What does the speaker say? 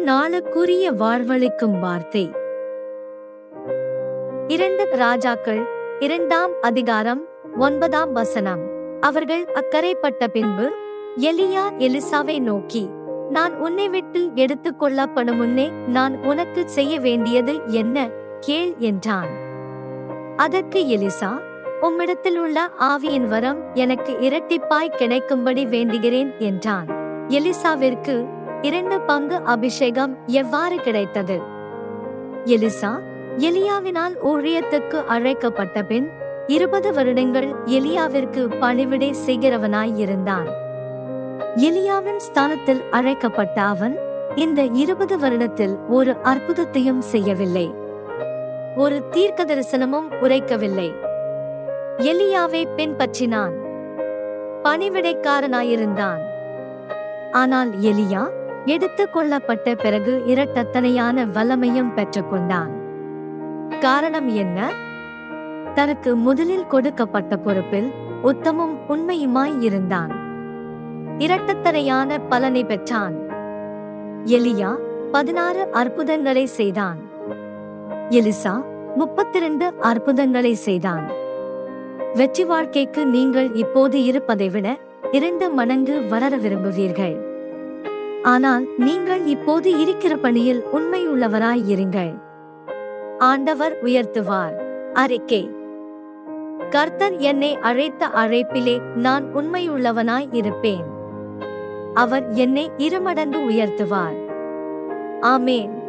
நாளுக்குரிய வாழ்வளிக்கும் வார்த்தை இரண்டு ராஜாக்கள் இரண்டாம் அதிகாரம் ஒன்பதாம் வசனம் அவர்கள் அக்கறைப்பட்ட பின்பு எலியா எலிசாவை நோக்கி நான் உன்னை விட்டு எடுத்துக் கொள்ளப்படும் முன்னே நான் உனக்கு செய்ய வேண்டியது என்ன கேள் என்றான் அதற்கு எலிசா உம்மிடத்தில் உள்ள ஆவியின் வரம் எனக்கு இரட்டிப்பாய் கிடைக்கும்படி வேண்டுகிறேன் என்றான் எலிசாவிற்கு இரண்டு பங்கு அபிஷேகம் எவ்வாறு கிடைத்தது எலிசா எலியாவினால் ஊழியத்துக்கு அழைக்கப்பட்ட பின் இருபது வருடங்கள் எலியாவிற்கு பணிவிடை செய்கிறவனாய் இருந்தான் எலியாவின் ஸ்தானத்தில் அழைக்கப்பட்ட அவன் இந்த இருபது வருடத்தில் ஒரு அற்புதத்தையும் செய்யவில்லை ஒரு தீர்க்க தரிசனமும் உரைக்கவில்லை எலியாவை பின்பற்றினான் பணிவிடைக்காரனாயிருந்தான் ஆனால் எலியா எடுத்துக் கொள்ளப்பட்ட பிறகு இரட்டத்தனையான வல்லமையும் பெற்றுக்கொண்டான் காரணம் என்ன தனக்கு முதலில் கொடுக்கப்பட்ட பொறுப்பில் உத்தமும் உண்மையுமாய் இருந்தான் இரட்டத்தனையான பலனை பெற்றான் எலியா பதினாறு அற்புதங்களை செய்தான் எலிசா முப்பத்திரண்டு அற்புதங்களை செய்தான் வெற்றி வாழ்க்கைக்கு நீங்கள் இப்போது இருப்பதை விட இரண்டு மடங்கு வளர விரும்புவீர்கள் ஆனால் நீங்கள் இப்போது இருக்கிற பணியில் உண்மையுள்ளவராய் இருங்கள் ஆண்டவர் உயர்த்துவார் அறிக்கை கர்த்தர் என்னை அழைத்த அழைப்பிலே நான் உண்மையுள்ளவனாய் இருப்பேன் அவர் என்னை இருமடங்கு உயர்த்துவார் ஆமேன்